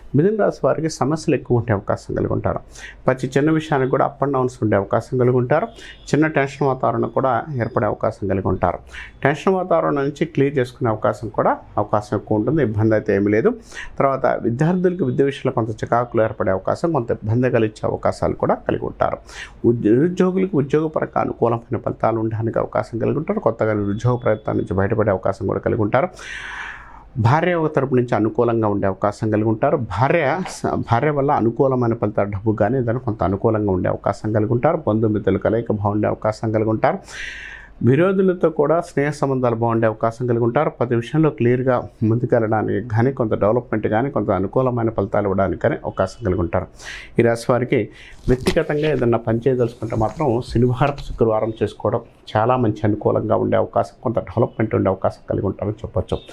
మిథున రాశి వారికి సమస్యలు ఎక్కువ ఉండే అవకాశం కలిగి ఉంటారు ప్రతి చిన్న విషయానికి కూడా అప్ అండ్ డౌన్స్ ఉండే అవకాశం కలిగి ఉంటారు చిన్న టెన్షన్ వాతావరణం కూడా ఏర్పడే అవకాశం కలిగి ఉంటారు టెన్షన్ వాతావరణం నుంచి క్లియర్ చేసుకునే అవకాశం కూడా అవకాశం ఎక్కువ ఉంటుంది ఇబ్బంది అయితే ఏమీ లేదు తర్వాత విద్యార్థులకు విద్య విషయంలో కొంత చికాకులు ఏర్పడే అవకాశం కొంత ఇబ్బంది కలిగించే అవకాశాలు కూడా కలిగి ఉంటారు ఉద్య- నిరుద్యోగులకు ఉద్యోగపరంగా అనుకూలమైన ఫలితాలు ఉండడానికి అవకాశం కలిగి ఉంటారు కొత్తగా నిరుద్యోగ ప్రయత్నాల నుంచి బయటపడే అవకాశం కూడా కలిగి ఉంటారు భార్య ఒక తరపు నుంచి అనుకూలంగా ఉండే అవకాశం కలిగి ఉంటారు భార్య స- భార్య వల్ల అనుకూలమైన ఫలితాలు డబ్బు కానీ ఏదైనా కొంత అనుకూలంగా ఉండే అవకాశం కలిగి ఉంటారు బంధుమిత్రులు కలయిక బాగుండే అవకాశం కలిగి ఉంటారు విరోధులతో కూడా స్నేహ సంబంధాలు బాగుండే అవకాశం కలిగి ఉంటారు ప్రతి విషయంలో క్లియర్గా ముందుకెళ్ళడానికి కానీ కొంత డెవలప్మెంట్ కానీ కొంత అనుకూలమైన ఫలితాలు ఇవ్వడానికి కానీ అవకాశం కలిగి ఉంటారు ఈ రాశి వారికి వ్యక్తిగతంగా ఏదన్నా పని చేయదలుచుకుంటే మాత్రం శనివారం శుక్రవారం చేసుకోవడం చాలా మంచి అనుకూలంగా ఉండే అవకాశం కొంత డెవలప్మెంట్ ఉండే అవకాశం కలిగి ఉంటారని చెప్పొచ్చు